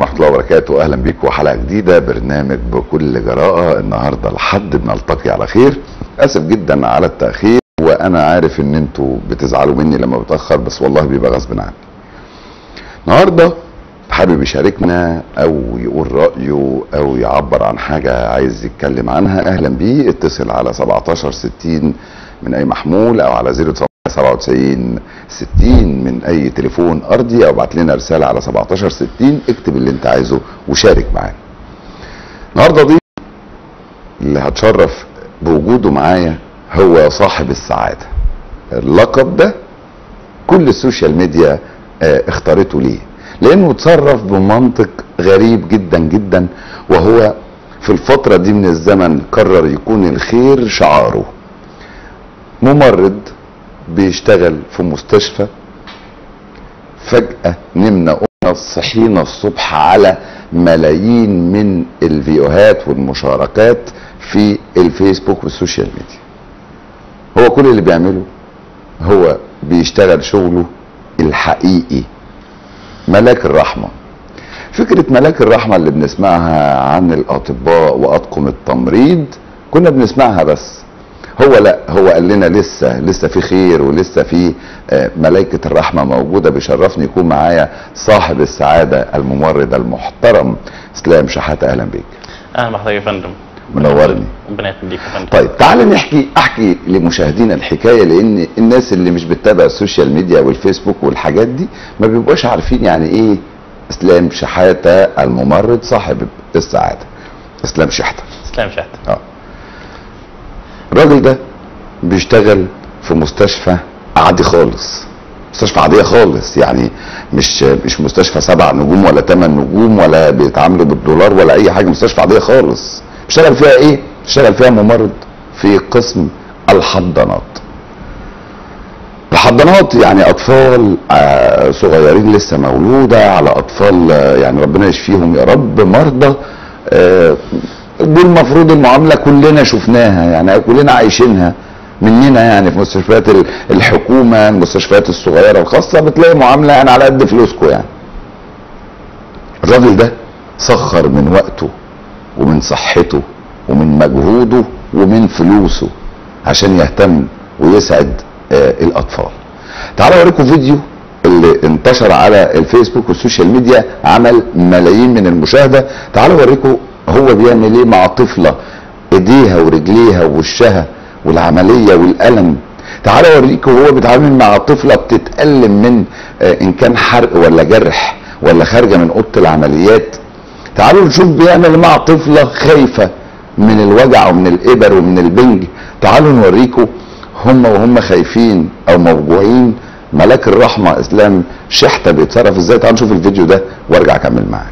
ورحمة الله وبركاته أهلا بيكم حلقة جديدة برنامج بكل جراءة النهاردة لحد بنلتقي على خير أسف جدا على التأخير وأنا عارف إن أنتوا بتزعلوا مني لما بتأخر بس والله بيبقى غصب عني النهاردة حابب يشاركنا أو يقول رأيه أو يعبر عن حاجة عايز يتكلم عنها أهلا بيه اتصل على 1760 من أي محمول أو على 097 60 من اي تليفون ارضي او ابعت لنا رساله على 1760 اكتب اللي انت عايزه وشارك معانا. النهارده ضيف اللي هتشرف بوجوده معايا هو صاحب السعاده. اللقب ده كل السوشيال ميديا اه اختارته ليه؟ لانه اتصرف بمنطق غريب جدا جدا وهو في الفتره دي من الزمن قرر يكون الخير شعاره. ممرض بيشتغل في مستشفى فجأة نمنا قمنا صحينا الصبح على ملايين من الفيديوهات والمشاركات في الفيسبوك والسوشيال ميديا هو كل اللي بيعمله هو بيشتغل شغله الحقيقي ملاك الرحمة فكرة ملاك الرحمة اللي بنسمعها عن الأطباء وأطقم التمريض كنا بنسمعها بس هو لا هو قال لنا لسه لسه في خير ولسه في ملائكه الرحمه موجوده بيشرفني يكون معايا صاحب السعاده الممرض المحترم اسلام شحاته اهلا بيك اهلا بحضرتك يا فندم منورني ربنا يخليك يا فندم طيب تعال نحكي احكي لمشاهدينا الحكايه لان الناس اللي مش بتتابع السوشيال ميديا والفيسبوك والحاجات دي ما بيبقوش عارفين يعني ايه اسلام شحاته الممرض صاحب السعاده اسلام شحته اسلام شحته اه الراجل ده بيشتغل في مستشفى عادي خالص مستشفى عادية خالص يعني مش مش مستشفى سبع نجوم ولا ثمان نجوم ولا بيتعاملوا بالدولار ولا أي حاجة مستشفى عادية خالص بيشتغل فيها إيه؟ بيشتغل فيها ممرض في قسم الحضانات الحضانات يعني أطفال صغيرين لسه مولودة على أطفال يعني ربنا يشفيهم يا رب مرضى دي المفروض المعامله كلنا شفناها يعني كلنا عايشينها مننا يعني في مستشفيات الحكومه المستشفيات الصغيره الخاصه بتلاقي معامله يعني على قد فلوسكم يعني الراجل ده سخر من وقته ومن صحته ومن مجهوده ومن فلوسه عشان يهتم ويسعد آه الاطفال تعالوا اوريكم فيديو اللي انتشر على الفيسبوك والسوشيال ميديا عمل ملايين من المشاهده تعالوا اوريكم هو بيعمل ايه مع طفله ايديها ورجليها ووشها والعمليه والالم تعالوا اوريكم هو بيتعامل مع طفله بتتالم من آه ان كان حرق ولا جرح ولا خارجه من اوضه العمليات تعالوا نشوف بيعمل مع طفله خايفه من الوجع ومن الابر ومن البنج تعالوا نوريكم هم وهم خايفين او موجوعين ملاك الرحمه اسلام شحته بيتصرف ازاي تعالوا نشوف الفيديو ده وارجع اكمل معاه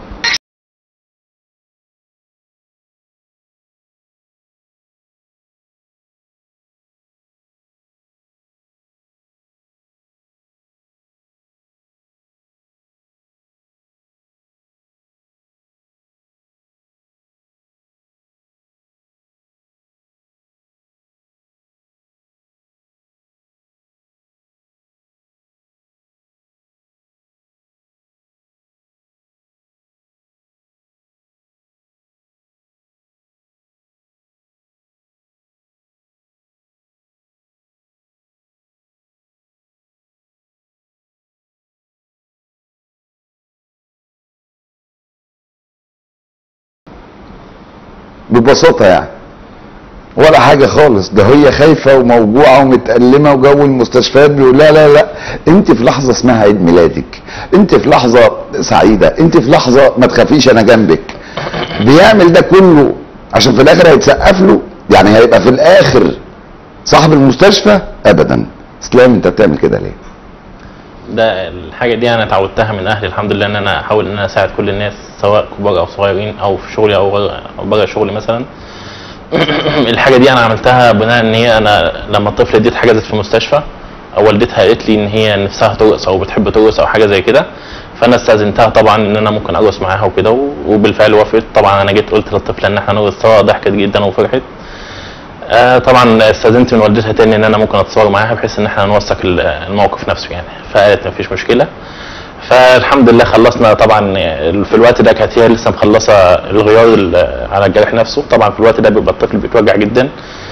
ببساطة يعني ولا حاجة خالص ده هي خايفة وموجوعة ومتألمة وجو المستشفيات بيقول لا لا لا انت في لحظة اسمها عيد ميلادك انت في لحظة سعيدة انت في لحظة ما تخافيش انا جنبك بيعمل ده كله عشان في الاخر هيتسقف له يعني هيبقى في الاخر صاحب المستشفى ابدا اسلام انت بتعمل كده ليه ده الحاجه دي انا اتعودتها من اهلي الحمد لله ان انا احاول ان انا اساعد كل الناس سواء كبار او صغيرين او في شغلي او أو بره شغلي مثلا الحاجه دي انا عملتها بناء ان هي انا لما الطفله دي اتحجزت في المستشفى والدتها قالت لي ان هي نفسها ترقص او بتحب ترقص او حاجه زي كده فانا استاذنتها طبعا ان انا ممكن ارقص معاها وكده و- وبالفعل وافقت طبعا انا جيت قلت للطفله ان احنا نرقص سوا ضحكت جدا وفرحت آه طبعا استاذنت من والدتها تاني ان انا ممكن اتصور معاها بحيث ان احنا نوثق ال- الموقف نفسه يعني فقالت مفيش مشكله فالحمد لله خلصنا طبعا في الوقت ده كانت هي لسه مخلصه الغيار ال- على الجرح نفسه طبعا في الوقت ده بيبقى الطفل بيتوجع جدا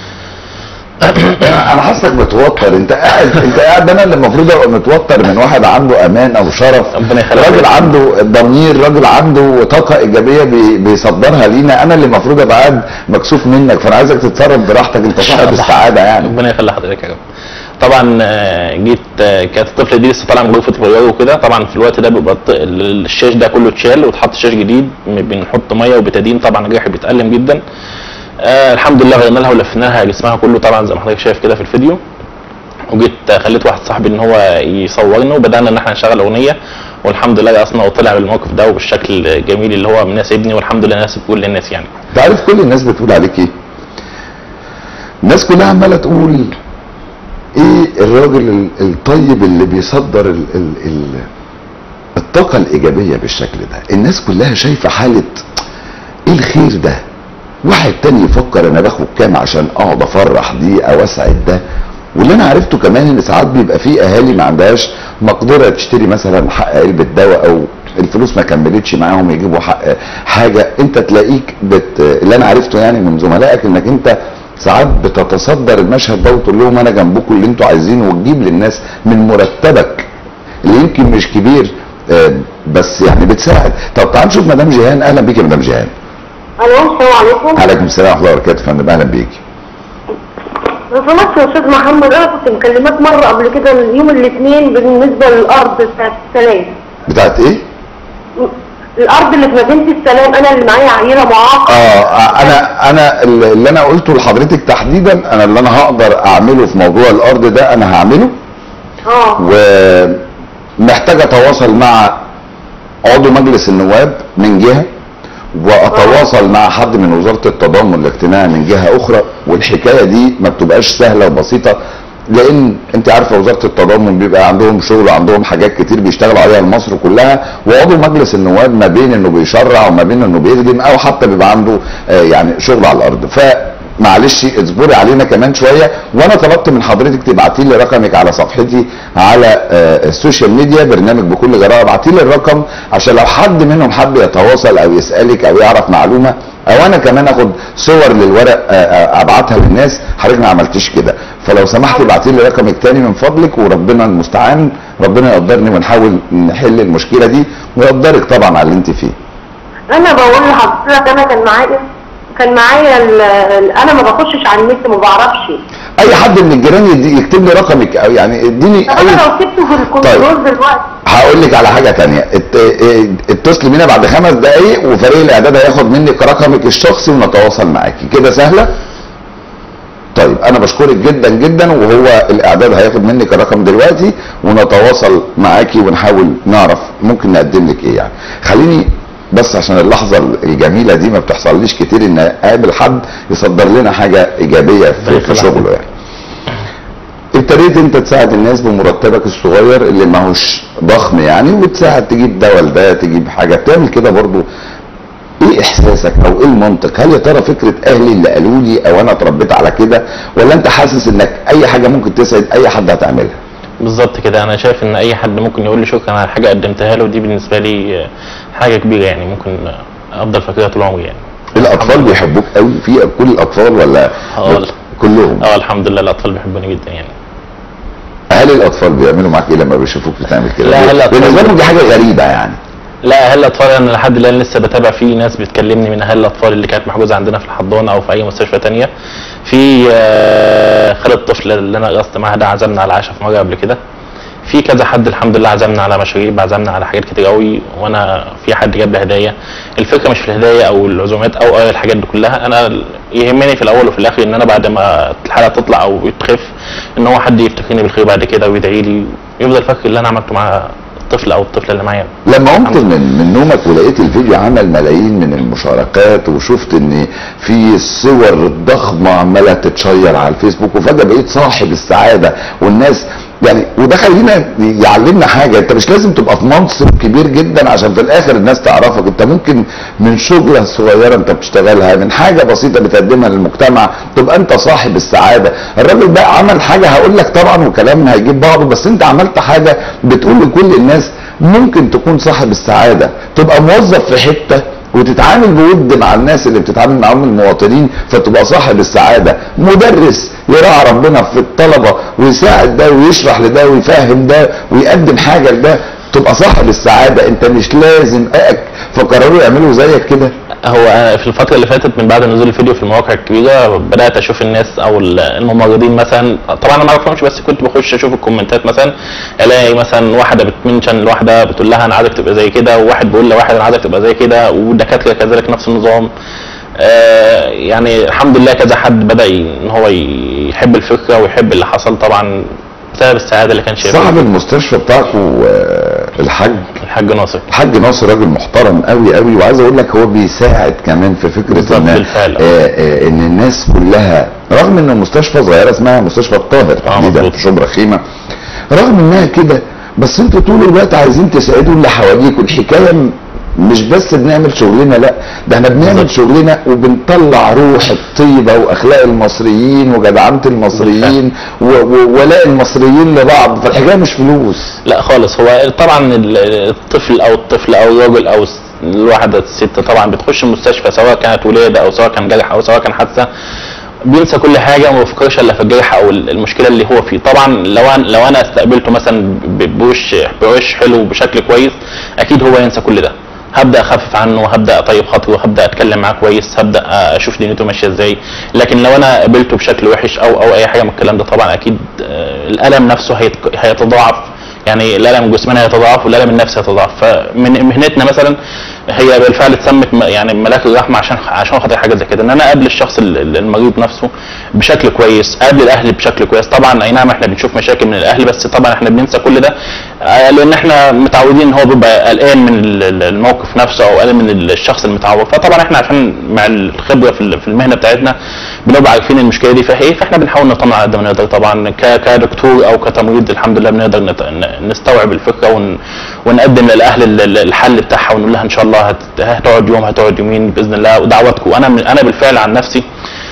انا حاسك متوتر انت قاعد انت قاعد انا اللي المفروض ابقى متوتر من واحد عنده امان او شرف ربنا يخليك. راجل عنده ضمير راجل عنده طاقه ايجابيه بي- بيصدرها لينا انا اللي المفروض ابقى قاعد مكسوف منك فانا عايزك تتصرف براحتك انت صاحب السعاده يعني ربنا يخلي حضرتك يا رب طبعا آه، جيت آه، كانت الطفله دي لسه طالعه من غرفه الغيار وكده طبعا في الوقت ده بيبقى الط- ال- الشاش ده كله اتشال واتحط شاش جديد م- بنحط ميه وبتادين طبعا الجرح بيتألم جدا آه الحمد لله غيرنا لها ولفينا لها جسمها كله طبعا زي ما حضرتك شايف كده في الفيديو وجيت آه، خليت واحد صاحبي ان هو يصورنا وبدانا ان احنا نشغل اغنيه والحمد لله اصلا وطلع بالموقف ده وبالشكل الجميل اللي هو مناسبني والحمد لله ناسب كل الناس يعني انت عارف كل الناس بتقول عليك ايه الناس كلها عماله تقول ايه الراجل ال- الطيب اللي بيصدر ال ال ال الطاقه الايجابيه بالشكل ده الناس كلها شايفه حاله ايه الخير ده واحد تاني يفكر انا باخد كام عشان اقعد افرح دي او اسعد ده واللي انا عرفته كمان ان ساعات بيبقى في اهالي ما عندهاش مقدره تشتري مثلا حق علبه دواء او الفلوس ما كملتش معاهم يجيبوا حق حاجه انت تلاقيك بت... اللي انا عرفته يعني من زملائك انك انت ساعات بتتصدر المشهد ده وتقول لهم انا جنبكم اللي انتوا عايزينه وتجيب للناس من مرتبك اللي يمكن مش كبير آه، بس يعني بتساعد طب تعال نشوف مدام جيهان اهلا بيك يا مدام جيهان الو السلام عليكم عليكم السلام ورحمه الله وبركاته يا فندم اهلا بيكي لو سمحت يا استاذ محمد انا كنت مكلمك مره قبل كده يوم الاثنين بالنسبه للارض بتاعت السلام بتاعت ايه؟ الارض اللي في مدينه السلام انا اللي معايا عيله معاقه اه انا انا اللي انا قلته لحضرتك تحديدا انا اللي انا هقدر اعمله في موضوع الارض ده انا هعمله اه ومحتاج اتواصل مع عضو مجلس النواب من جهه واتواصل مع حد من وزاره التضامن الاجتماعي من جهه اخرى والحكايه دي ما بتبقاش سهله وبسيطه لان انت عارفه وزاره التضامن بيبقى عندهم شغل وعندهم حاجات كتير بيشتغلوا عليها لمصر كلها وعضو مجلس النواب ما بين انه بيشرع وما بين انه بيخدم او حتى بيبقى عنده آه، يعني شغل على الارض ف معلش اصبري علينا كمان شويه وانا طلبت من حضرتك تبعتي لي رقمك على صفحتي على آه، السوشيال ميديا برنامج بكل جراءه ابعتي لي الرقم عشان لو حد منهم حب يتواصل او يسالك او يعرف معلومه او انا كمان اخد صور للورق آه، آه، ابعتها للناس حضرتك ما عملتيش كده فلو سمحتي ابعتي لي رقمك تاني من فضلك وربنا المستعان ربنا يقدرني ونحاول نحل المشكله دي ويقدرك طبعا على اللي انت فيه انا بقول لحضرتك انا كان معايا كان معايا ال- ال- انا ما بخشش على النت ما بعرفش اي حد من الجيران يدي- يكتب لي رقمك او يعني اديني طب انا اي لو سبته في الكنترول دلوقتي هقول لك على حاجه تانية ات- اه- اتصلي بينا بعد خمس دقايق وفريق الاعداد هياخد منك رقمك الشخصي ونتواصل معاكي كده سهله طيب انا بشكرك جدا جدا وهو الاعداد هياخد منك الرقم دلوقتي ونتواصل معاكي ونحاول نعرف ممكن نقدم لك ايه يعني خليني بس عشان اللحظه الجميله دي ما بتحصليش كتير ان اقابل حد يصدر لنا حاجه ايجابيه في, في شغله يعني ابتديت انت تساعد الناس بمرتبك الصغير اللي ماهوش ضخم يعني وتساعد تجيب ده لده تجيب حاجه بتعمل كده برضو ايه احساسك او ايه المنطق هل يا ترى فكره اهلي اللي قالوا لي او انا اتربيت على كده ولا انت حاسس انك اي حاجه ممكن تسعد اي حد هتعملها بالظبط كده انا شايف ان اي حد ممكن يقول لي شكرا على حاجه قدمتها له دي بالنسبه لي آه، حاجه كبيره يعني ممكن آه، افضل فاكرها طول عمري يعني الاطفال بيحبوك قوي في كل الاطفال ولا اه كلهم اه الحمد لله الاطفال بيحبوني جدا يعني هل الاطفال بيعملوا معاك ايه لما بيشوفوك بتعمل كده لا، الأطفال- بالنسبه لهم دي حاجه غريبه يعني لا اهل الاطفال انا لحد الان لسه بتابع في ناس بتكلمني من اهل الاطفال اللي كانت محجوزه عندنا في الحضانه او في اي مستشفى تانية في آه، خالد الطفل اللي انا غصت معاها ده عزمنا على العشاء في مره قبل كده في كذا حد الحمد لله عزمنا على مشاريب عزمنا على حاجات كتير قوي وانا في حد جاب لي هدايا الفكره مش في الهدايا او العزومات او أي الحاجات دي كلها انا يهمني في الاول وفي الاخر ان انا بعد ما الحاله تطلع او تخف ان هو حد يفتكرني بالخير بعد كده ويدعي لي يفضل فاكر اللي انا عملته مع الطفل او الطفله اللي معايا لما قمت الحمد من من نومك ولقيت الفيديو عمل ملايين من المشاركات وشفت ان في صور ضخمه عماله تتشير على الفيسبوك وفجاه بقيت صاحب السعاده والناس يعني وده خلينا يعلمنا حاجه انت مش لازم تبقى في منصب كبير جدا عشان في الاخر الناس تعرفك انت ممكن من شغله صغيره انت بتشتغلها من حاجه بسيطه بتقدمها للمجتمع تبقى انت صاحب السعاده الراجل ده عمل حاجه هقول لك طبعا وكلام هيجيب بعضه بس انت عملت حاجه بتقول لكل الناس ممكن تكون صاحب السعاده تبقى موظف في حته وتتعامل بود مع الناس اللي بتتعامل معاهم المواطنين فتبقى صاحب السعاده مدرس يراعي ربنا في الطلبه ويساعد ده ويشرح لده ويفهم ده ويقدم حاجه لده تبقى صاحب السعاده انت مش لازم أك فقرروا يعملوا زيك كده هو أنا في الفترة اللي فاتت من بعد نزول الفيديو في المواقع الكبيرة بدأت أشوف الناس أو الممرضين مثلا طبعا أنا ما أعرفهمش بس كنت بخش أشوف الكومنتات مثلا ألاقي مثلا واحدة بتمنشن لواحدة بتقول لها أنا عايزك تبقى زي كده وواحد بيقول لواحد أنا عايزك تبقى زي كده والدكاترة كذلك نفس النظام آه يعني الحمد لله كذا حد بدأ ي- إن هو يحب الفكرة ويحب اللي حصل طبعا بسبب السعادة اللي كان شايفها صاحب المستشفى بتاعكم الحاج الحاج ناصر الحاج ناصر راجل محترم قوي قوي وعايز اقول لك هو بيساعد كمان في فكره بالظبط، ان بالفعل. آه آه ان الناس كلها رغم ان مستشفى صغيره اسمها مستشفى الطاهر آه، تحديدا مظبوط. في شبرا خيمه رغم انها كده بس انتوا طول الوقت عايزين تساعدوا اللي حواليكوا الحكايه م- مش بس بنعمل شغلنا لا ده احنا بنعمل بالظبط. شغلنا وبنطلع روح الطيبه واخلاق المصريين وجدعنه المصريين و- و- ولاء المصريين لبعض فالحكايه مش فلوس لا خالص هو طبعا ال- الطفل او الطفل او الراجل او الس- الواحده الست طبعا بتخش المستشفى سواء كانت ولاده او سواء كان جرح او سواء كان حادثه بينسى كل حاجه وما بيفكرش الا في الجرح او ال- المشكله اللي هو فيه طبعا لو انا لو انا استقبلته مثلا ب- بوش بوش حلو بشكل كويس اكيد هو ينسى كل ده هبدا اخفف عنه هبدا اطيب خاطره هبدا اتكلم معاه كويس هبدا اشوف دنيته ماشيه ازاي لكن لو انا قابلته بشكل وحش او او اي حاجه من الكلام ده طبعا اكيد آه، الالم نفسه هيت- هيتضاعف يعني الالم الجسماني هيتضاعف والالم النفسي هيتضاعف فمن مهنتنا مثلا هي بالفعل اتسمت م- يعني ملاك الرحمه عشان عشان خاطر حاجه زي كده ان انا اقابل الشخص ال- ال- المريض نفسه بشكل كويس اقابل الاهل بشكل كويس طبعا اي نعم احنا بنشوف مشاكل من الاهل بس طبعا احنا بننسى كل ده آه، لان احنا متعودين ان هو بيبقى قلقان من ال- ال- الموقف نفسه او قلقان من الشخص المتعور فطبعا احنا عشان مع الخبره في ال- في المهنه بتاعتنا بنبقى عارفين المشكله دي فيها ايه فاحنا بنحاول نطمن على قد ما نقدر طبعا ك- كدكتور او كتمريض الحمد لله بنقدر نت- ن- نستوعب الفكره ون ونقدم للاهل ال- ال- الحل بتاعها ونقول لها ان شاء الله هت- هتقعد يوم هتقعد يومين باذن الله ودعواتكم انا من- انا بالفعل عن نفسي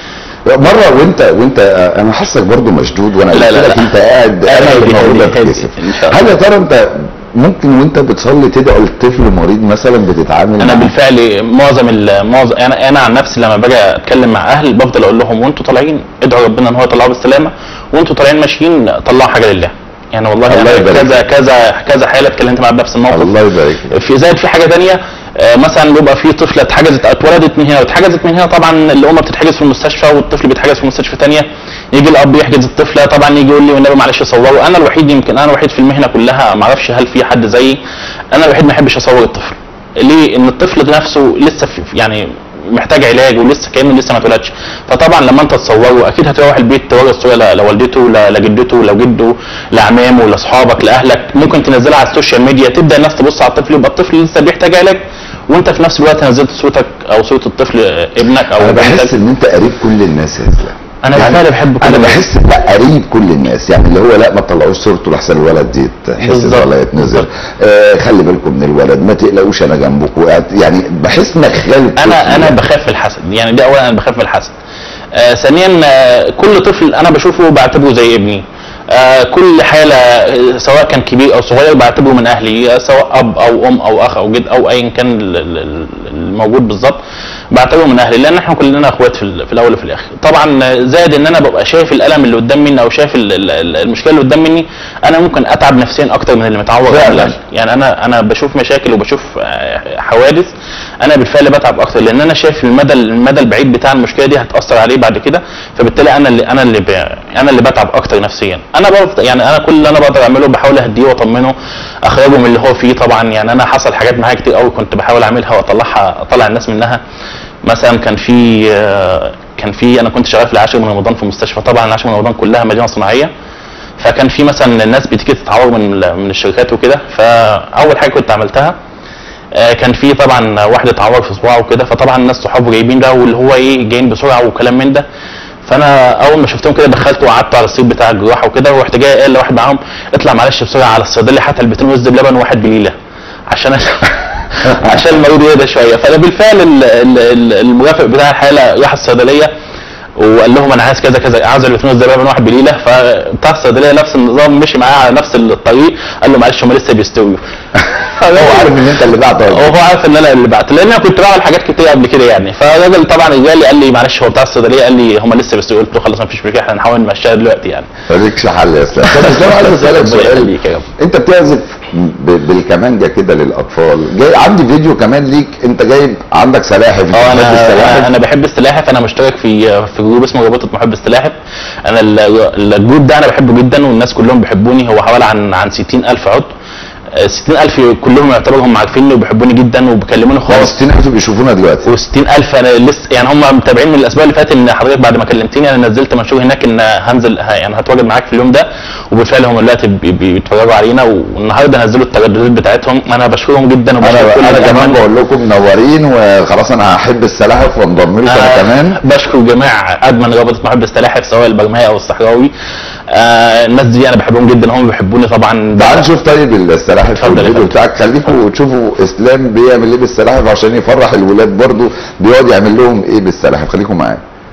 مره وانت وانت انا حاسك برضو مشدود وانا لا، قلت لا، لك لا. انت قاعد لا، انا هادي، اللي موجود هادي، هادي. بتكسف إن شاء الله. هل يا ترى انت ممكن وانت بتصلي تدعو لطفل مريض مثلا بتتعامل انا معاه؟ بالفعل معظم ال- معظم انا انا عن نفسي لما باجي اتكلم مع اهل بفضل اقول لهم وانتوا طالعين ادعوا ربنا ان هو يطلعه بالسلامه وانتوا طالعين ماشيين طلعوا حاجه لله يعني والله الله أنا يبارك كذا فيك. كذا كذا حاله اتكلمت معاه بنفس الموقف الله يبارك فيك. في زائد في حاجه تانية آه، مثلا بيبقى في طفله اتحجزت اتولدت من هنا واتحجزت من هنا طبعا الام بتتحجز في المستشفى والطفل بيتحجز في مستشفى تانية يجي الاب يحجز الطفله طبعا يجي يقول لي والنبي معلش صوره انا الوحيد يمكن انا الوحيد في المهنه كلها ما اعرفش هل في حد زيي انا الوحيد ما احبش اصور الطفل ليه ان الطفل نفسه لسه في يعني محتاج علاج ولسه كانه لسه ما اتولدش فطبعا لما انت تصوره اكيد هتروح البيت توري الصوره ل- لوالدته ل- لجدته لو جده لاعمامه لاصحابك لاهلك ممكن تنزلها على السوشيال ميديا تبدا الناس تبص على الطفل يبقى الطفل لسه بيحتاج علاج وانت في نفس الوقت نزلت صورتك او صوره الطفل ابنك او انا بحس بنتك ان انت قريب كل الناس يا اسلام أنا بالفعل بحب كل انا الناس. بحس لا قريب كل الناس يعني اللي هو لا ما تطلعوش صورته لحسن الولد دي تحس بالظبط، ولا يتنزل بالظبط. آه خلي بالكم من الولد ما تقلقوش انا جنبكم يعني بحس انك خالد انا انا بخاف من الحسد يعني ده اولا انا بخاف من الحسد آه ثانيا آه كل طفل انا بشوفه بعتبره زي ابني آه كل حاله آه، سواء كان كبير او صغير بعتبره من اهلي آه سواء اب او ام او اخ او جد او ايا كان ال- ال- ال- الموجود بالظبط بعتبره من اهلي لان احنا كلنا اخوات في, ال- في الاول وفي الاخر طبعا آه، زائد ان انا ببقى شايف الالم اللي قدام مني او شايف ال- ال- ال- المشكله اللي قدام مني انا ممكن اتعب نفسيا اكتر من اللي متعور فعلا. من الاهل يعني انا انا بشوف مشاكل وبشوف آه، حوادث انا بالفعل بتعب اكتر لان انا شايف المدى المدى البعيد بتاع المشكله دي هتاثر عليه بعد كده فبالتالي انا اللي انا اللي ب... انا اللي بتعب اكتر نفسيا انا بفضل يعني انا كل اللي انا بقدر اعمله بحاول اهديه واطمنه اخرجه من اللي هو فيه طبعا يعني انا حصل حاجات معايا كتير قوي كنت بحاول اعملها واطلعها اطلع الناس منها مثلا كان في آه، كان في انا كنت شغال في العاشر من رمضان في مستشفى طبعا العاشر من رمضان كلها مدينه صناعيه فكان في مثلا الناس بتيجي تتعور من ال- من الشركات وكده فاول حاجه كنت عملتها آه، كان في طبعا واحد اتعور في صباعه وكده فطبعا الناس صحابه جايبين ده واللي هو ايه جايين بسرعه وكلام من ده فانا اول ما شفتهم كده دخلت وقعدت على السيت بتاع الجراحه وكده ورحت جاي قال لواحد معاهم اطلع معلش بسرعه على الصيدليه حتى البتين وز بلبن وواحد بليله عشان عشان المريض يهدى شويه فانا بالفعل ال- ال- ال- المرافق بتاع الحاله راح الصيدليه وقال لهم انا عايز كذا كذا عايز البترونس ده بقى من واحد بليله فبتاع الصيدليه نفس النظام مشي معاه على نفس الطريق قال له معلش هم لسه بيستووا هو عارف ان انت اللي بعته هو عارف ان انا اللي بعت لان انا كنت بعمل حاجات كتير قبل كده يعني فالراجل طبعا جالي قال لي معلش هو بتاع الصيدليه قال لي هم لسه بيستووا قلت له خلاص ما فيش مشكله احنا هنحاول نمشيها دلوقتي يعني مالكش حل يا اسلام طب اسلام عايز اسالك ربنا سؤال يخليك يا رب. انت بتعزف ب- بالكمانجه كده للاطفال جاي عندي فيديو كمان ليك انت جايب عندك سلاحف اه بتحب انا السلاحف انا بحب السلاحف انا مشترك في في جروب اسمه رابطه محب السلاحف انا ال- الجروب ده انا بحبه جدا والناس كلهم بيحبوني هو حوالي عن عن 60000 عضو آه، 60000 كلهم يعتبرهم عارفيني وبيحبوني جدا وبيكلموني خلاص خالص 60000 بيشوفونا دلوقتي و60000 انا لسه يعني هم متابعين من الاسبوع اللي فات ان حضرتك بعد ما كلمتني انا نزلت منشور هناك ان هنزل ه- يعني هتواجد معاك في اليوم ده وبالفعل هم دلوقتي بي- بيتفرجوا علينا والنهارده نزلوا الترددات بتاعتهم انا بشكرهم جدا وبشكر كل انا انا كمان الأمان. بقول لكم منورين وخلاص انا هحب السلاحف وانضم لكم انا آه، كمان بشكر جميع ادمن رابطه محب السلاحف سواء البرمائي او الصحراوي آه الناس دي انا بحبهم جدا هم بيحبوني طبعا تعال نشوف طيب السلاحف اتفضل يا والفيديو فندم. بتاعك خليكم تشوفوا اسلام بيعمل ايه بالسلاحف عشان يفرح الولاد برضو بيقعد يعمل لهم ايه بالسلاحف خليكم معايا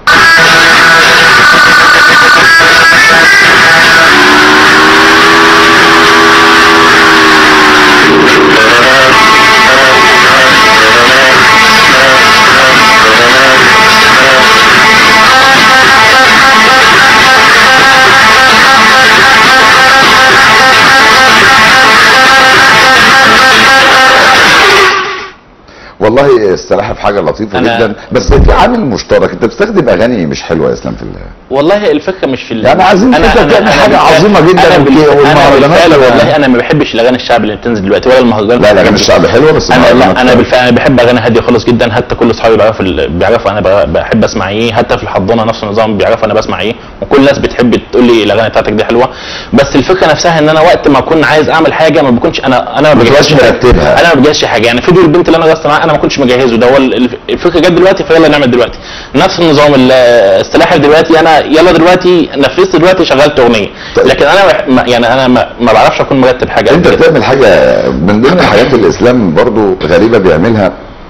والله السلاحف حاجه لطيفه أنا- جدا بس في عامل مشترك انت بتستخدم اغاني مش حلوه يا اسلام في الله والله الفكره مش في ال- يعني عايزين أنا- كده أنا- تعمل أنا حاجة بالفعل- عظيمة جدا انا وكده بالفعل- انا والمهرجانات بالفعل ولا- والله انا ما بحبش الاغاني الشعب اللي بتنزل دلوقتي ولا المهرجانات لا الاغاني الشعب حلوه بس انا المهرجانات لا انا حلوة. بالفعل انا بحب اغاني هاديه خالص جدا حتى كل اصحابي بيعرفوا ال- بيعرفوا انا ب- بحب اسمع ايه حتى في الحضانه نفس النظام بيعرفوا انا بسمع ايه وكل الناس بتحب تقول لي الاغاني بتاعتك دي حلوه بس الفكره نفسها ان انا وقت ما اكون عايز اعمل حاجه ما بكونش انا انا ما بتبقاش بجهزش حاجة. مرتبها. انا ما بجهزش حاجه يعني فيديو البنت اللي انا راسته معاها انا ما كنتش مجهزه ده هو ال- الفكره جت دلوقتي فيلا نعمل دلوقتي نفس النظام ال- السلاحف دلوقتي انا يلا دلوقتي نفذت دلوقتي شغلت اغنيه طيب. لكن انا بح- ما- يعني انا ما ما بعرفش اكون مرتب حاجه انت قبل كده. بتعمل حاجه من ضمن الحاجات اللي الاسلام برضو غريبه بيعملها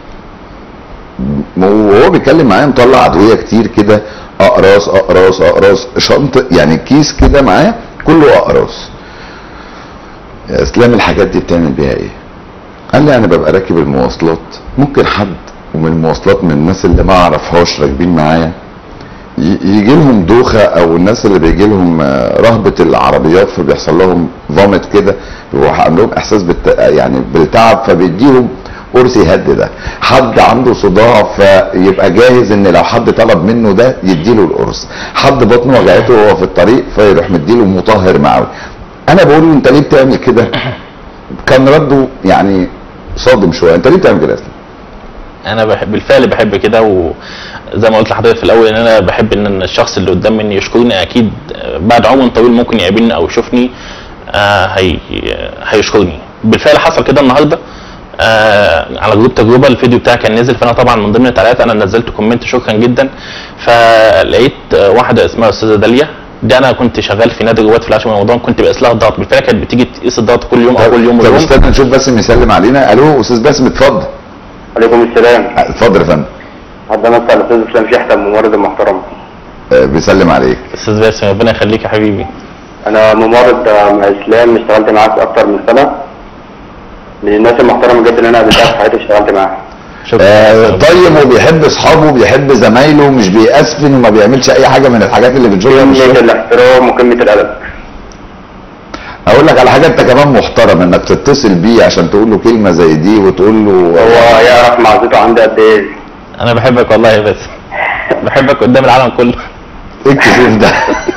م- وهو بيتكلم معايا مطلع ادويه كتير كده اقراص اقراص اقراص شنطه يعني كيس كده معاه كله اقراص يا اسلام الحاجات دي بتعمل بيها ايه قال لي انا ببقى راكب المواصلات ممكن حد ومن المواصلات من الناس اللي ما اعرفهاش راكبين معايا يجي لهم دوخه او الناس اللي بيجي لهم آه، رهبه العربيات فبيحصل لهم فومت كده بيبقوا عندهم احساس بالت... يعني بالتعب فبيديهم قرص يهدي ده حد عنده صداع فيبقى جاهز ان لو حد طلب منه ده يديله القرص حد بطنه وجعته وهو في الطريق فيروح مديله مطهر معوي انا بقول له انت ليه بتعمل كده كان رده يعني صادم شويه انت ليه بتعمل كده يا اسلام انا بحب بالفعل بحب كده وزي ما قلت لحضرتك في الاول ان انا بحب ان الشخص اللي قدام مني يشكرني اكيد بعد عمر طويل ممكن يقابلني او يشوفني آه هي هيشكرني بالفعل حصل كده النهارده آه على جروب تجربه الفيديو بتاعي كان نزل فانا طبعا من ضمن التعليقات انا نزلت كومنت شكرا جدا فلقيت آه، واحده اسمها استاذه داليا دي انا كنت شغال في نادي رواد في العاشر من رمضان كنت بقيس لها الضغط بالفعل كانت بتيجي تقيس الضغط كل يوم او كل يوم طب ويوم استنى نشوف باسم يسلم علينا الو استاذ باسم اتفضل عليكم السلام اتفضل يا فندم حضرتك على الاستاذ اسلام شحته الممرض المحترم آه، بيسلم عليك استاذ باسم ربنا يخليك يا حبيبي انا ممرض مع اسلام اشتغلت معاك اكتر من سنه من الناس المحترمه جدا اللي انا قابلتها في حياتي اشتغلت معاها شكرا آه طيب وبيحب اصحابه وبيحب زمايله مش بيأسفن وما بيعملش اي حاجه من الحاجات اللي بتشوفها في كميه الشغل الاحترام وكميه الادب اقول لك على حاجه انت كمان محترم انك تتصل بيه عشان تقول له كلمه زي دي وتقول له هو يعرف معزته عندي قد ايه انا بحبك والله يا باسم بحبك قدام العالم كله ايه الكسوف ده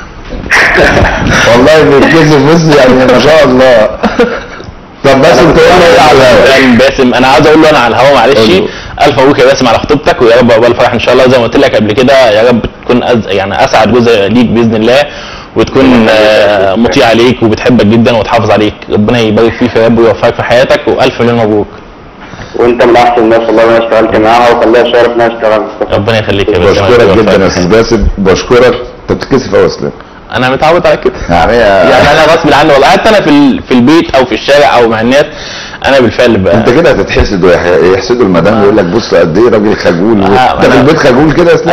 والله بيتكسف بص يعني ما شاء الله طب بس انت تقول له ايه على الهوا يعني باسم انا عاوز اقول له انا على الهوا معلش قول له. الف مبروك يا باسم على خطوبتك ويا رب عقبال الفرح ان شاء الله زي ما قلت لك قبل كده يا رب تكون أز... يعني اسعد جزء ليك باذن الله وتكون آه، مطيع عليك وبتحبك جدا وتحافظ عليك ربنا يبارك فيك يا رب ويوفقك في حياتك والف مليون مبروك وانت من احسن الناس والله اللي انا اشتغلت معاها وكان ليا شرف ان انا اشتغل ربنا يخليك يا باسم بشكرك ويوفقك. جدا يا استاذ باسم بشكرك انت بتتكسف قوي يا اسلام انا متعود على كده يعني يعني انا غصب عني والله حتى انا في ال- في البيت او في الشارع او مع الناس انا بالفعل بقى انت كده هتتحسد ويحسدوا المدام ويقول لك بص قد ايه راجل خجول آه، انت في أنا- البيت خجول كده يا اسلام انا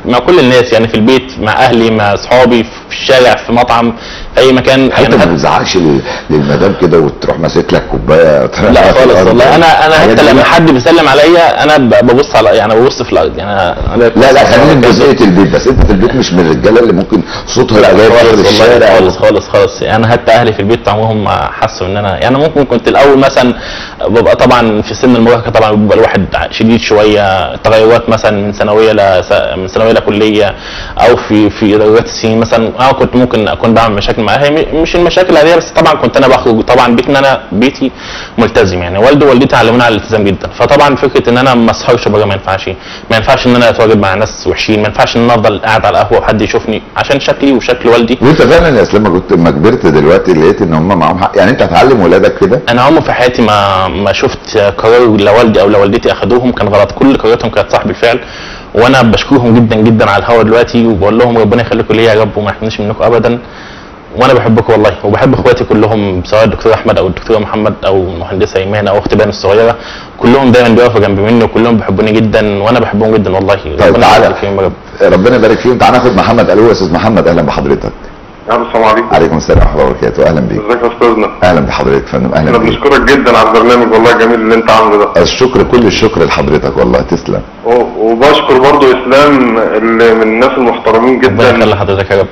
مع كل الناس يعني في البيت مع اهلي مع اصحابي في الشارع في مطعم في اي مكان حتى يعني ما حتى بتزعقش لل- للمدام كده وتروح ماسك لك كوبايه لا خالص والله انا انا الحاجات حتى دي لما لا. حد بيسلم عليا انا ب- ببص على يعني ببص في الارض يعني أنا- لا لا خلينا في جزئيه البيت بس انت في البيت مش من الرجاله اللي ممكن صوتها يبقى جاي في خالص اخر والله الشارع خالص خالص خالص يعني حتى اهلي في البيت عمرهم ما حسوا ان انا يعني ممكن كنت الاول مثلا ببقى طبعا في سن المراهقه طبعا بيبقى الواحد شديد شويه تغيرات مثلا من ثانويه ل من ثانويه لكليه او في في درجات السنين مثلا انا كنت ممكن اكون بعمل مشاكل مع اهلي م- مش المشاكل العاديه بس طبعا كنت انا بخرج طبعا بيتنا انا بيتي ملتزم يعني والدي ووالدتي علموني على الالتزام جدا فطبعا فكره ان انا ما اسهرش بره ما ينفعش ما ينفعش ان انا اتواجد مع ناس وحشين ما ينفعش ان انا افضل قاعد على القهوه وحد يشوفني عشان شكلي وشكل والدي وانت فعلا يا اسلام لما كنت لما كبرت دلوقتي لقيت ان هم معاهم حق يعني انت هتعلم ولادك كده انا عمري في حياتي ما ما شفت قرار لوالدي او لوالدتي اخدوهم كان غلط كل قراراتهم كانت صح بالفعل وانا بشكرهم جدا جدا على الهوا دلوقتي وبقول لهم ربنا يخليكم ليا يا رب وما يحرمنيش منكم ابدا وانا بحبكم والله وبحب اخواتي كلهم سواء الدكتور احمد او الدكتوره محمد او المهندسه ايمان او اختي بان الصغيره كلهم دايما بيقفوا جنب مني وكلهم بيحبوني جدا وانا بحبهم جدا والله طيب ربنا تعالى. يبارك فيهم يا رب ربنا يبارك فيهم تعال ناخد محمد الو يا استاذ محمد اهلا بحضرتك السلام عليكم عليكم السلام ورحمه الله وبركاته اهلا بيك ازيك يا استاذنا اهلا بحضرتك يا فندم احنا اهلا بيك بنشكرك جدا على البرنامج والله الجميل اللي انت عامله ده الشكر كل الشكر لحضرتك والله تسلم و- وبشكر برضو اسلام اللي من الناس المحترمين ربنا يخلي جدا حضرتك يا رب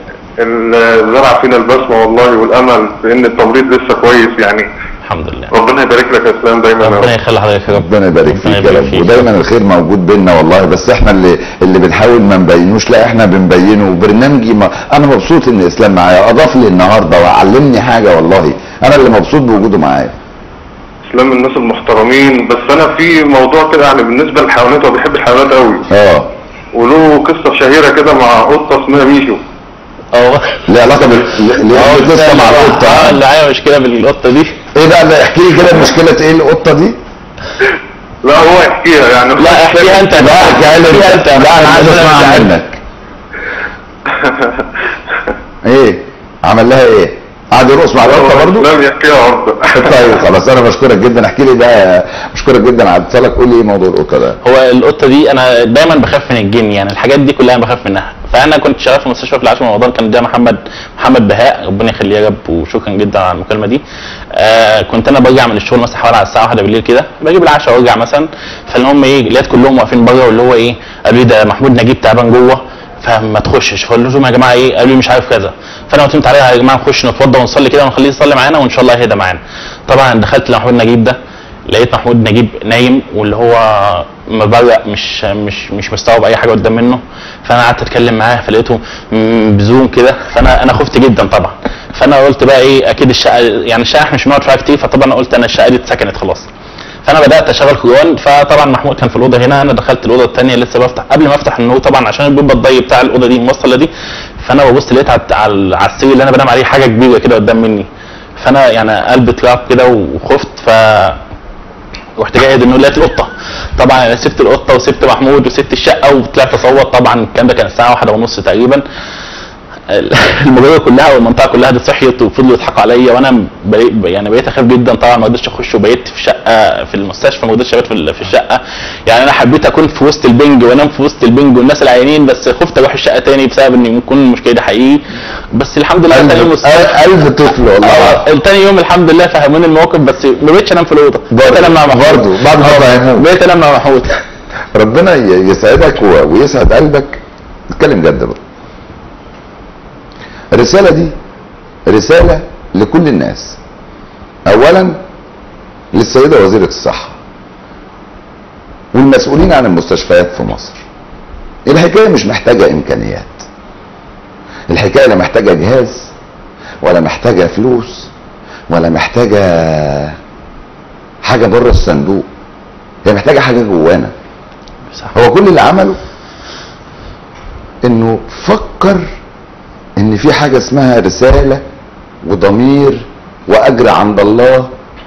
اللي زرع فينا البسمه والله والامل في ان التمريض لسه كويس يعني الحمد لله ربنا يبارك لك يا اسلام دايما يا ربنا رب يخلي حضرتك يا رب ربنا يبارك فيك يا رب فيك. ودايما الخير موجود بينا والله بس احنا اللي اللي بنحاول ما نبينوش لا احنا بنبينه وبرنامجي ما انا مبسوط ان اسلام معايا اضاف لي النهارده وعلمني حاجه والله انا اللي مبسوط بوجوده معايا اسلام من الناس المحترمين بس انا في موضوع كده يعني بالنسبه للحيوانات هو بيحب الحيوانات قوي اه وله قصه شهيره كده مع قطه اسمها ميشو اه ليه علاقه بال ليه قصه مع اه القطه اللي معايا مشكله بالقطه دي ايه بقى بقى احكي لي كده المشكله ايه القطه دي لا هو يحكيها يعني لا احكيها انت لا احكيها لي احكيها انت لا انا عايز اسمعها منك ايه عمل لها ايه قعد يرقص مع القطه برضو لا يحكيها برضه طيب خلاص انا بشكرك جدا احكي لي بقى بشكرك جدا على اتصالك قول لي ايه موضوع القطه ده هو القطه دي انا دايما بخاف من الجن يعني الحاجات دي كلها انا بخاف منها فانا كنت شغال في مستشفى في العاشر من رمضان كان ده محمد محمد بهاء ربنا يخليه يا رب وشكرا جدا على المكالمه دي آه كنت انا برجع من الشغل مثلا حوالي على الساعه 1 بالليل كده بجيب العشاء وارجع مثلا فالمهم ايه لقيت كلهم واقفين بره واللي هو ايه قالوا لي ده محمود نجيب تعبان جوه فما تخشش فقلت لهم يا جماعه ايه قالوا لي مش عارف كذا فانا قلت لهم تعالى يا جماعه نخش نتوضى ونصلي كده ونخليه يصلي معانا وان شاء الله يهدى معانا طبعا دخلت لمحمود نجيب ده لقيت محمود نجيب نايم واللي هو مبرق مش مش مش مستوعب اي حاجه قدام منه فانا قعدت اتكلم معاه فلقيته م- بزوم كده فانا انا خفت جدا طبعا فانا قلت بقى ايه اكيد الشقه يعني الشقه احنا مش بنقعد فيها كتير فطبعا قلت انا الشقه دي اتسكنت خلاص فانا بدات اشغل قران فطبعا محمود كان في الاوضه هنا انا دخلت الاوضه الثانيه لسه بفتح قبل ما افتح النور طبعا عشان الباب الضي بتاع الاوضه دي الموصله دي فانا ببص لقيت على على على السرير اللي انا بنام عليه حاجه كبيره كده قدام مني فانا يعني قلبي اترعب كده وخفت ف رحت جاي انه لقيت القطه طبعا انا سبت القطه وسبت محمود وسبت الشقه وطلعت اصوت طبعا الكلام ده كان الساعه واحدة ونص تقريبا المجره كلها والمنطقه كلها دي صحيت وفضلوا يضحكوا عليا وانا بقيت يعني بقيت اخاف جدا طبعا ما قدرتش اخش وبقيت في شقه في المستشفى ما قدرتش ابات في ال- في الشقه يعني انا حبيت اكون في وسط البنج وانام في وسط البنج والناس العيانين بس خفت اروح الشقه تاني بسبب ان يكون المشكله دي حقيقي بس الحمد لله تاني يوم قلب قلب طفل والله اه تاني يوم الحمد لله فهموني الموقف بس ما بقتش انام في الاوضه بقيت انام مع محمود برضه بعد ما فهموك بقيت انام مع محمود ربنا ي- يسعدك و- ويسعد قلبك اتكلم جد بقى الرسالة دي رسالة لكل الناس اولا للسيدة وزيرة الصحة والمسؤولين عن المستشفيات في مصر الحكاية مش محتاجة امكانيات الحكاية لا محتاجة جهاز ولا محتاجة فلوس ولا محتاجة حاجة بره الصندوق هي محتاجة حاجة جوانا صح. هو كل اللي عمله انه فكر ان في حاجة اسمها رسالة وضمير واجر عند الله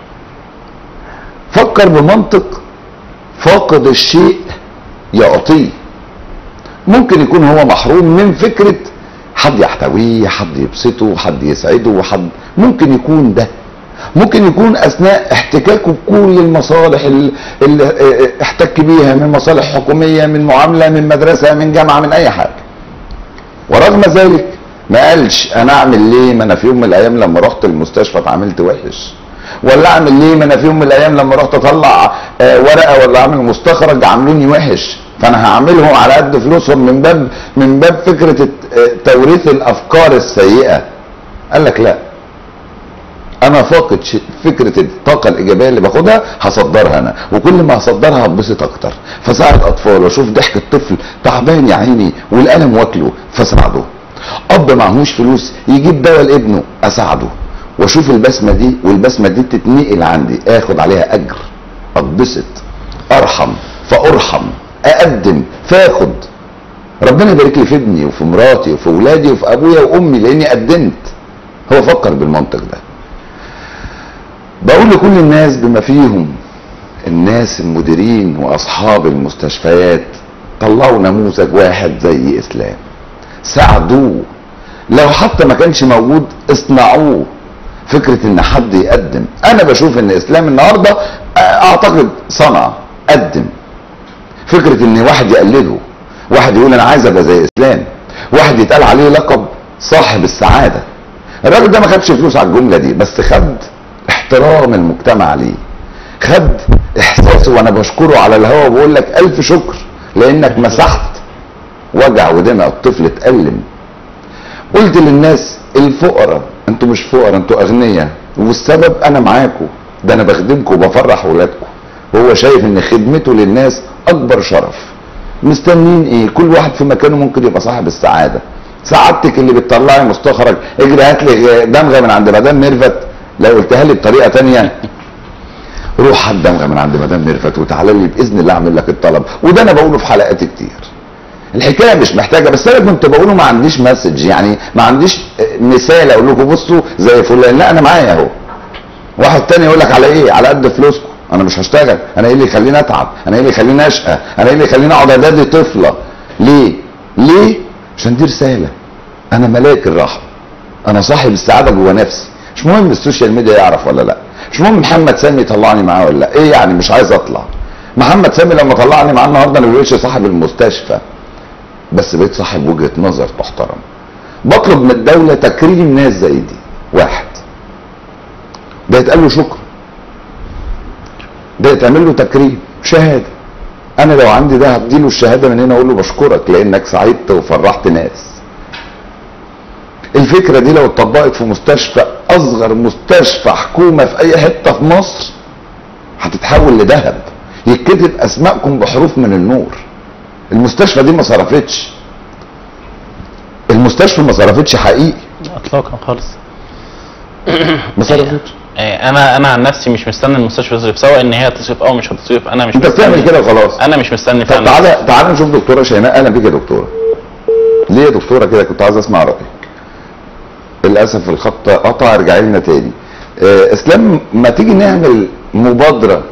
فكر بمنطق فاقد الشيء يعطيه ممكن يكون هو محروم من فكرة حد يحتويه حد يبسطه حد يسعده حد ممكن يكون ده ممكن يكون اثناء احتكاكه بكل المصالح ال- اللي اه، احتك بيها من مصالح حكوميه من معامله من مدرسه من جامعه من اي حاجه ورغم ذلك ما قالش انا اعمل ليه ما انا في يوم من الايام لما رحت المستشفى اتعاملت وحش ولا اعمل ليه ما انا في يوم من الايام لما رحت اطلع آه، ورقه ولا اعمل مستخرج عاملوني وحش فانا هعملهم على قد فلوسهم من باب من باب فكره الت- آه، توريث الافكار السيئه قال لك لا انا فاقد ش- فكره الطاقه الايجابيه اللي باخدها هصدرها انا وكل ما هصدرها هتبسط اكتر فساعد اطفال واشوف ضحك الطفل تعبان يا عيني والقلم واكله فاساعده اب معهوش فلوس يجيب دواء لابنه اساعده واشوف البسمه دي والبسمه دي تتنقل عندي اخد عليها اجر اتبسط ارحم فارحم اقدم فاخد ربنا يبارك لي في ابني وفي مراتي وفي اولادي وفي ابويا وامي لاني قدمت هو فكر بالمنطق ده بقول لكل الناس بما فيهم الناس المديرين واصحاب المستشفيات طلعوا نموذج واحد زي اسلام ساعدوه لو حتى ما كانش موجود اصنعوه فكرة ان حد يقدم انا بشوف ان اسلام النهاردة اعتقد صنع قدم فكرة ان واحد يقلده واحد يقول انا عايز ابقى زي اسلام واحد يتقال عليه لقب صاحب السعادة الراجل ده ما خدش فلوس على الجملة دي بس خد احترام المجتمع ليه خد احساسه وانا بشكره على الهوا وبقول لك الف شكر لانك مسحت وجع ودمع الطفل اتألم قلت للناس الفقراء انتوا مش فقراء انتوا اغنياء والسبب انا معاكم ده انا بخدمكم وبفرح ولادكم هو شايف ان خدمته للناس اكبر شرف مستنين ايه كل واحد في مكانه ممكن يبقى صاحب السعاده سعادتك اللي بتطلعي مستخرج اجري هات لي دمغه من عند مدام ميرفت لو قلتها لي بطريقه تانية روح هات دمغه من عند مدام ميرفت وتعالى لي باذن الله اعمل لك الطلب وده انا بقوله في حلقات كتير الحكايه مش محتاجه بس انا كنت بقوله ما عنديش مسج يعني ما عنديش مثال اقول لكم بصوا زي فلان لا انا معايا اهو واحد تاني يقول لك على ايه على قد فلوسكم انا مش هشتغل انا ايه اللي يخليني اتعب انا ايه اللي يخليني اشقى انا ايه اللي يخليني اقعد ادادي طفله ليه ليه عشان دي رساله انا ملاك الرحمه انا صاحب السعاده جوه نفسي مش مهم السوشيال ميديا يعرف ولا لا مش مهم محمد سامي يطلعني معاه ولا لا ايه يعني مش عايز اطلع محمد سامي لما طلعني معاه النهارده انا ما بقتش صاحب المستشفى بس بقيت صاحب وجهه نظر تحترم بطلب من الدوله تكريم ناس زي دي واحد ده يتقال له شكر ده يتعمل له تكريم شهاده انا لو عندي ده هديله الشهاده من هنا اقول له بشكرك لانك سعدت وفرحت ناس الفكره دي لو اتطبقت في مستشفى اصغر مستشفى حكومه في اي حته في مصر هتتحول لذهب يتكتب اسمائكم بحروف من النور المستشفى دي ما صرفتش المستشفى ما صرفتش حقيقي اطلاقا خالص ما صرفتش آه، انا انا عن نفسي مش مستني المستشفى تصرف سواء ان هي تصرف او مش هتصرف انا مش انت بتعمل مستني كده وخلاص انا مش مستني طب فعلا تعالى تعالى نشوف دكتوره شيماء اهلا بيك يا دكتوره ليه يا دكتوره كده كنت عايز اسمع رايك للاسف الخط قطع ارجعي لنا تاني آه اسلام ما تيجي نعمل مبادره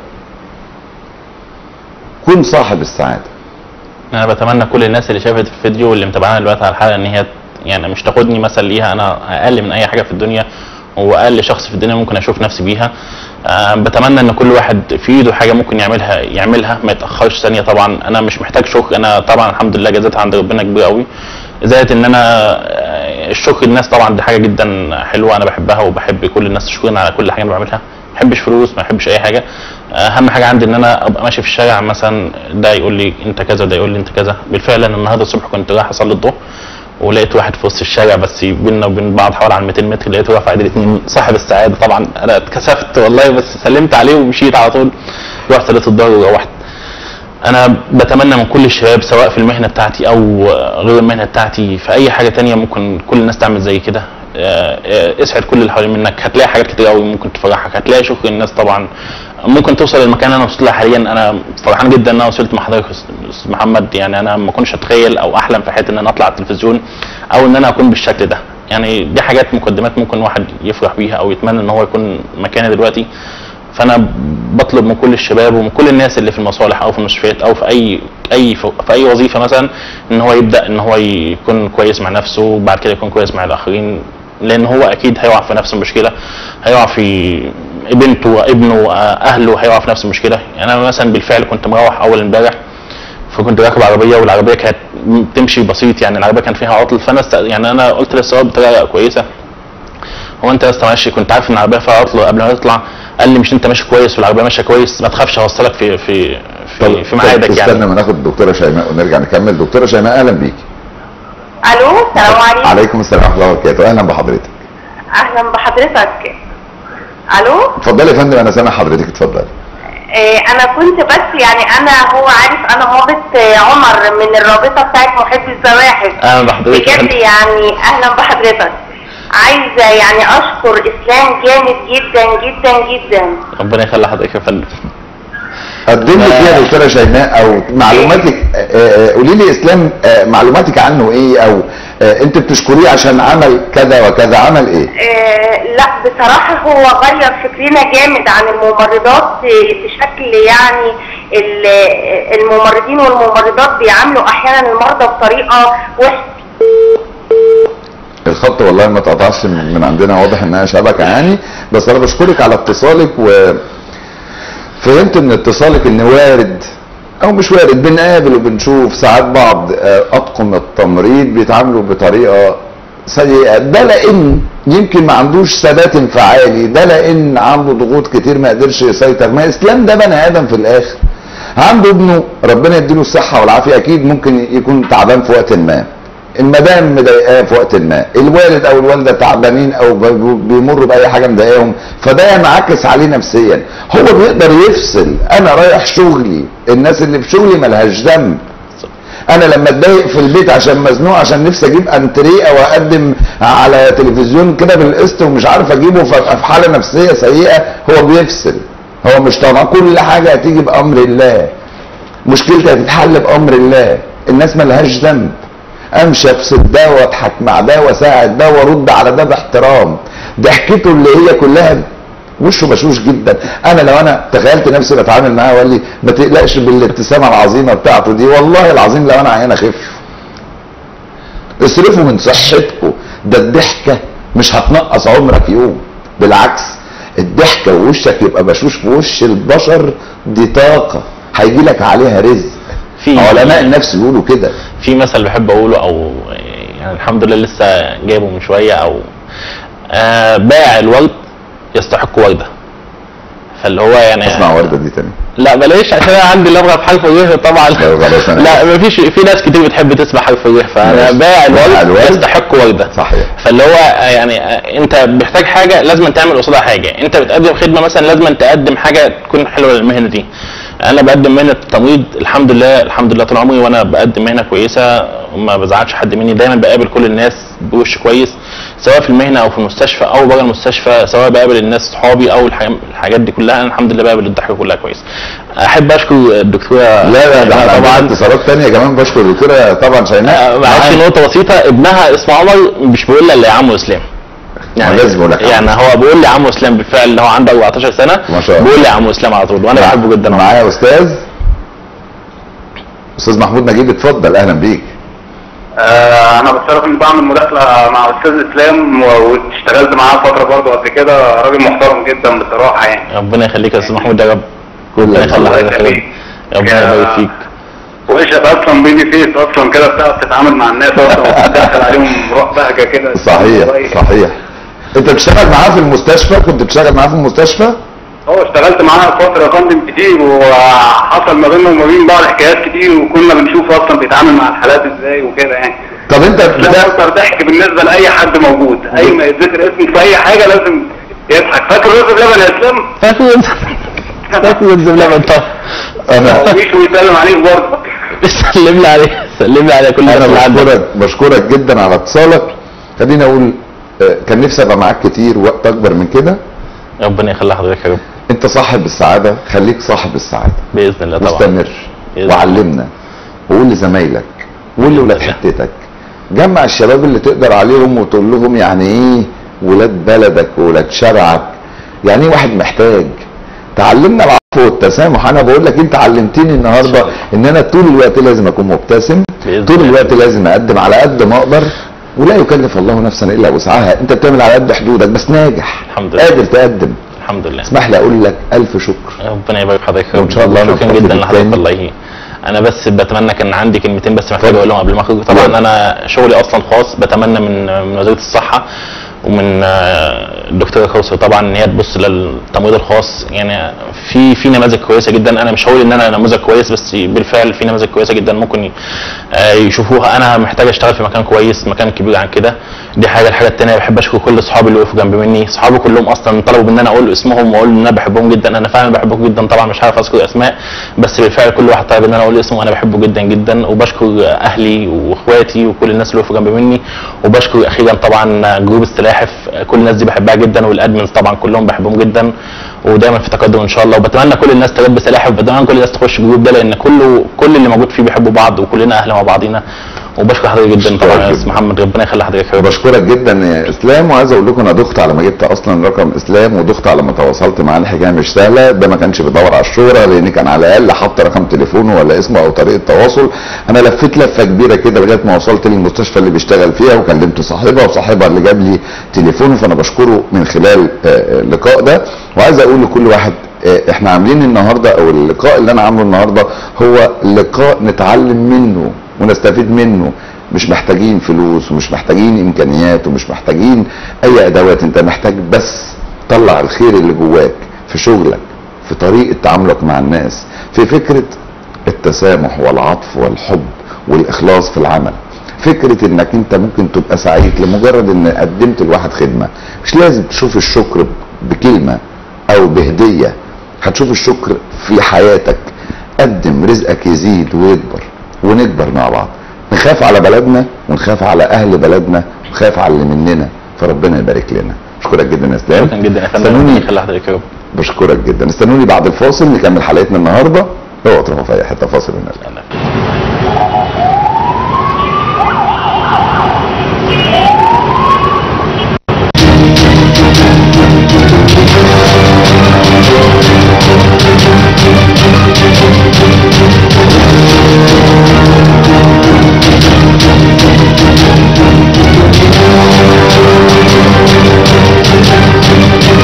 كن صاحب السعاده انا بتمنى كل الناس اللي شافت الفيديو واللي متابعانا دلوقتي على الحلقه ان هي يعني مش تاخدني مثل ليها انا اقل من اي حاجه في الدنيا واقل شخص في الدنيا ممكن اشوف نفسي بيها أه بتمنى ان كل واحد في ايده حاجه ممكن يعملها يعملها ما يتاخرش ثانيه طبعا انا مش محتاج شكر انا طبعا الحمد لله جزيتها عند ربنا كبير قوي زائد ان انا آه، الشكر للناس طبعا دي حاجه جدا حلوه انا بحبها وبحب كل الناس تشكرني على كل حاجه انا بعملها ما بحبش فلوس ما بحبش اي حاجه اهم حاجه عندي ان انا ابقى ماشي في الشارع مثلا ده يقول لي انت كذا ده يقول لي انت كذا بالفعل انا النهارده الصبح كنت رايح اصلي الظهر ولقيت واحد في وسط الشارع بس بيننا وبين بعض حوالي على 200 متر لقيته رافع ايدي الاثنين صاحب السعاده طبعا انا اتكسفت والله بس سلمت عليه ومشيت على طول رحت صليت الظهر وروحت انا بتمنى من كل الشباب سواء في المهنه بتاعتي او غير المهنه بتاعتي في اي حاجه تانية ممكن كل الناس تعمل زي كده آه، آه، اسعد كل اللي حوالين منك هتلاقي حاجات كتير قوي ممكن تفرحك هتلاقي شكر الناس طبعا ممكن توصل للمكان اللي انا وصلت له حاليا انا فرحان جدا ان انا وصلت مع حضرتك يا استاذ محمد يعني انا ما كنتش اتخيل او احلم في حياتي ان انا اطلع على التلفزيون او ان انا اكون بالشكل ده يعني دي حاجات مقدمات ممكن واحد يفرح بيها او يتمنى ان هو يكون مكاني دلوقتي فانا بطلب من كل الشباب ومن كل الناس اللي في المصالح او في المستشفيات او في اي اي في اي وظيفه مثلا ان هو يبدا ان هو يكون كويس مع نفسه وبعد كده يكون كويس مع الاخرين لان هو اكيد هيقع في نفس المشكله هيقع في بنته ابنه آه، اهله هيقعوا في نفس المشكله يعني انا مثلا بالفعل كنت مروح اول امبارح فكنت راكب عربيه والعربيه كانت بتمشي بسيط يعني العربيه كان فيها عطل فانا است... يعني انا قلت للسواق بطريقه كويسه هو انت يا اسطى ماشي كنت عارف ان العربيه فيها عطل قبل ما تطلع قال لي مش انت ماشي كويس والعربيه ماشيه كويس ما تخافش هوصلك في في في, في ميعادك استنى يعني ما ناخد الدكتوره شيماء ونرجع نكمل دكتوره شيماء اهلا بيكي الو السلام عليكم عليكم السلام ورحمه الله وبركاته اهلا بحضرتك اهلا بحضرتك الو اتفضلي يا فندم انا سامع حضرتك اتفضلي إيه انا كنت بس يعني انا هو عارف انا مامة آه، عمر من الرابطه بتاعت محب الزواحف اهلا بحضرتك يا بجد فندم. يعني اهلا بحضرتك عايزه يعني اشكر اسلام جامد جدا جدا جدا ربنا يخلي حضرتك يا فندم قدم لي فيها يا دكتوره شيماء او معلوماتك آه، آه، قولي لي اسلام آه، معلوماتك عنه ايه او آه، انت بتشكريه عشان عمل كذا وكذا عمل ايه آه، لا بصراحة هو غير فكرنا جامد عن الممرضات آه، في شكل يعني ال- آه، الممرضين والممرضات بيعاملوا احيانا المرضى بطريقة وحشة الخط والله ما اتقطعش من من عندنا واضح انها شبكه يعني بس انا بشكرك على اتصالك و فهمت من اتصالك ان وارد او مش وارد بنقابل وبنشوف ساعات بعض آه، اطقم التمريض بيتعاملوا بطريقه سيئه ده لان يمكن ما عندوش ثبات انفعالي ده لان عنده ضغوط كتير ما قدرش يسيطر ما اسلام ده بني ادم في الاخر عنده ابنه ربنا يديله الصحه والعافيه اكيد ممكن يكون تعبان في وقت ما المدام مضايقاه في وقت ما الوالد او الوالده تعبانين او ب- بيمروا باي حاجه مضايقاهم فده ينعكس عليه نفسيا هو بيقدر يفصل انا رايح شغلي الناس اللي في شغلي ملهاش ذنب انا لما اتضايق في البيت عشان مزنوق عشان نفسي اجيب انتريه او اقدم على تلفزيون كده بالقسط ومش عارف اجيبه فابقى في حاله نفسيه سيئه هو بيفصل هو مش طبعا كل حاجه هتيجي بامر الله مشكلتي هتتحل بامر الله الناس ملهاش ذنب امشي ابسط ده واضحك مع ده واساعد ده وارد على ده باحترام ضحكته اللي هي كلها وشه بشوش جدا انا لو انا تخيلت نفسي بتعامل معاه وقال لي ما تقلقش بالابتسامه العظيمه بتاعته دي والله العظيم لو انا عيان اخف اصرفوا من صحتكم ده الضحكه مش هتنقص عمرك يوم بالعكس الضحكه ووشك يبقى بشوش في وش البشر دي طاقه هيجي لك عليها رزق في علماء النفس بيقولوا كده في مثل بحب اقوله او يعني الحمد لله لسه جايبه من شويه او آه بائع الورد يستحق ورده فاللي هو يعني اسمع ورده دي تاني لا بلاش عشان انا عندي لغه في حرف الر طبعا لا، خلاص أنا لا مفيش في ناس كتير بتحب تسمع حرف الر فانا ماشي. بائع بائع الورد الورد. يستحق ورده صحيح فاللي هو يعني انت محتاج حاجه لازم تعمل قصادها حاجه انت بتقدم خدمه مثلا لازم تقدم حاجه تكون حلوه للمهنه دي انا بقدم مهنه التمريض الحمد لله الحمد لله طول عمري وانا بقدم مهنه كويسه وما بزعلش حد مني دايما بقابل كل الناس بوش كويس سواء في المهنه او في المستشفى او بره المستشفى سواء بقابل الناس صحابي او الح- الحاجات دي كلها انا الحمد لله بقابل الضحكه كلها كويس احب اشكر الدكتوره لا لا ده احنا طبعا طبعا اتصالات تانية كمان بشكر الدكتوره طبعا شيماء معلش نقطة بسيطة ابنها اسمه عمر مش بيقول لي الا يا عمو اسلام ما لازم يقول لك يعني هو بيقول لي عمو اسلام بالفعل اللي هو عنده 14 سنة ما شاء الله. بيقول لي يا عمو اسلام على طول وانا بحبه جدا معايا استاذ استاذ محمود نجيب اتفضل اهلا بيك آه انا بتشرف اني بعمل مداخله مع استاذ اسلام و- واشتغلت معاه فتره برضه قبل كده راجل محترم جدا بصراحه يعني ربنا يخليك يا استاذ محمود يا رب كل ربنا يخلي الله حضرتك يا رب يخليك. ربنا يا- يبارك فيك واشرف اصلا بيبي فيس اصلا كده بتعرف تتعامل مع الناس اصلا وتدخل عليهم روح بهجه كده صحيح صحيح انت بتشتغل معاه في المستشفى كنت بتشتغل معاه في المستشفى هو اشتغلت معاه فتره يا فندم كتير وحصل ما بيننا وما بين بعض حكايات كتير وكنا بنشوف اصلا بيتعامل مع الحالات ازاي وكده يعني طب انت ده بتا... اكتر ضحك بالنسبه لاي حد موجود اي ما يتذكر اسمه في اي حاجه لازم يضحك فاكر رز بلبن يا اسلام؟ فاكر انت فاكر انت بلبن طبعا انا ويش ويسلم عليك برضه سلم لي عليه سلم لي على كل الناس انا اللي عندك بشكرك بشكرك جدا على اتصالك خليني اقول آه، كان نفسي ابقى معاك كتير وقت اكبر من كده ربنا يخلي حضرتك يا رب انت صاحب السعاده خليك صاحب السعاده باذن الله طبعا واستمر بإذن وعلمنا وقول لزمايلك وقول لولاد بإذن حتتك جمع الشباب اللي تقدر عليهم وتقول لهم يعني ايه ولاد بلدك وولاد شرعك يعني ايه واحد محتاج تعلمنا العفو والتسامح انا بقول لك انت علمتني النهارده ان انا طول الوقت لازم اكون مبتسم بإذن طول الله. الوقت لازم اقدم على قد ما اقدر ولا يكلف الله نفسا الا وسعها انت بتعمل على قد حدودك بس ناجح الحمد لله. قادر تقدم الحمد لله اسمح لي اقول لك الف شكر ربنا يبارك في حضرتك وإن شاء الله شكرا نلتقي جدا بالتاني. لحضرتك الله انا بس بتمنى كان عندي كلمتين بس محتاج اقولهم قبل ما اخرج طبعا اتفضل. انا شغلي اصلا خاص بتمنى من من وزاره الصحه ومن آه، الدكتوره كوثر طبعا ان هي تبص للتمريض الخاص يعني في في نماذج كويسه جدا انا مش هقول ان انا نموذج كويس بس بالفعل في نماذج كويسه جدا ممكن ي- آه، يشوفوها انا محتاج اشتغل في مكان كويس مكان كبير عن كده دي حاجه الحاجه الثانيه بحب اشكر كل اصحابي اللي وقفوا جنب مني اصحابي كلهم اصلا طلبوا ان انا اقول اسمهم واقول ان انا بحبهم جدا انا فعلا بحبهم جدا طبعا مش عارف اذكر اسماء بس بالفعل كل واحد طلب ان انا اقول اسمه وانا بحبه جدا جدا وبشكر اهلي واخواتي وكل الناس اللي وقفوا جنب مني وبشكر اخيرا طبعا جروب السلاحف كل الناس دي بحبها جدا والادمنز طبعا كلهم بحبهم جدا ودايما في تقدم ان شاء الله وبتمنى كل الناس تربي سلاحف وبتمنى كل الناس تخش الجروب ده لان كله كل اللي موجود فيه بيحبوا بعض وكلنا اهل مع بعضينا وبشكر حضرتك جدا طبعا يا استاذ محمد ربنا يخلي حضرتك يا رب بشكرك جدا يا اسلام وعايز اقول لكم انا دخت على ما جبت اصلا رقم اسلام ودخت على ما تواصلت معاه الحكايه مش سهله ده ما كانش بيدور على الشهره لان كان على الاقل حط رقم تليفونه ولا اسمه او طريقه تواصل انا لفيت لفه كبيره كده لغايه ما وصلت للمستشفى اللي بيشتغل فيها وكلمت صاحبها وصاحبها اللي جاب لي تليفونه فانا بشكره من خلال آه، آه، اللقاء ده وعايز اقول لكل واحد آه، احنا عاملين النهارده او اللقاء اللي انا عامله النهارده هو لقاء نتعلم منه ونستفيد منه مش محتاجين فلوس ومش محتاجين امكانيات ومش محتاجين اي ادوات انت محتاج بس طلع الخير اللي جواك في شغلك في طريقه تعاملك مع الناس في فكره التسامح والعطف والحب والاخلاص في العمل فكره انك انت ممكن تبقى سعيد لمجرد ان قدمت لواحد خدمه مش لازم تشوف الشكر بكلمه او بهديه هتشوف الشكر في حياتك قدم رزقك يزيد ويكبر ونكبر مع بعض نخاف على بلدنا ونخاف على اهل بلدنا ونخاف على اللي مننا فربنا يبارك لنا اشكرك جدا يا اسلام شكرا جدا يا فندم ربنا استنوني يخلي حضرتك يا رب بشكرك جدا استنوني بعد الفاصل نكمل حلقتنا النهارده اوعوا تروحوا في اي حته فاصل ونرجع